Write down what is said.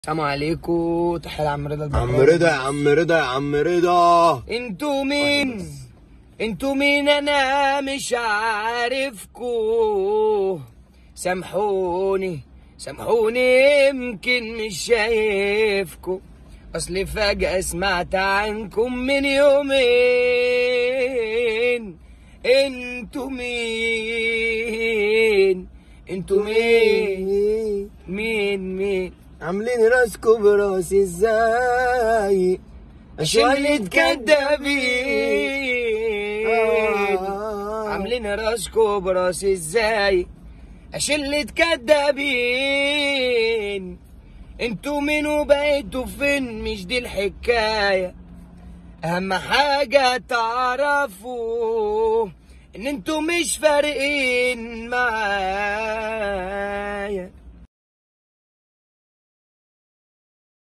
السلام عليكم تحية لعم رضا عم البحراوي رضا يا عم رضا يا عم رضا انتوا مين انتوا مين انا مش عارفكو سامحوني سامحوني يمكن مش شايفكو اصل فجأة سمعت عنكم من يومين انتوا مين انتوا مين مين مين عاملين راسكو براسي ازاي شلة كدابين آه. عاملين راسكو براس ازاي شلة كدابين انتوا مين وبقيتوا فين مش دي الحكاية اهم حاجة تعرفوا ان انتوا مش فارقين معايا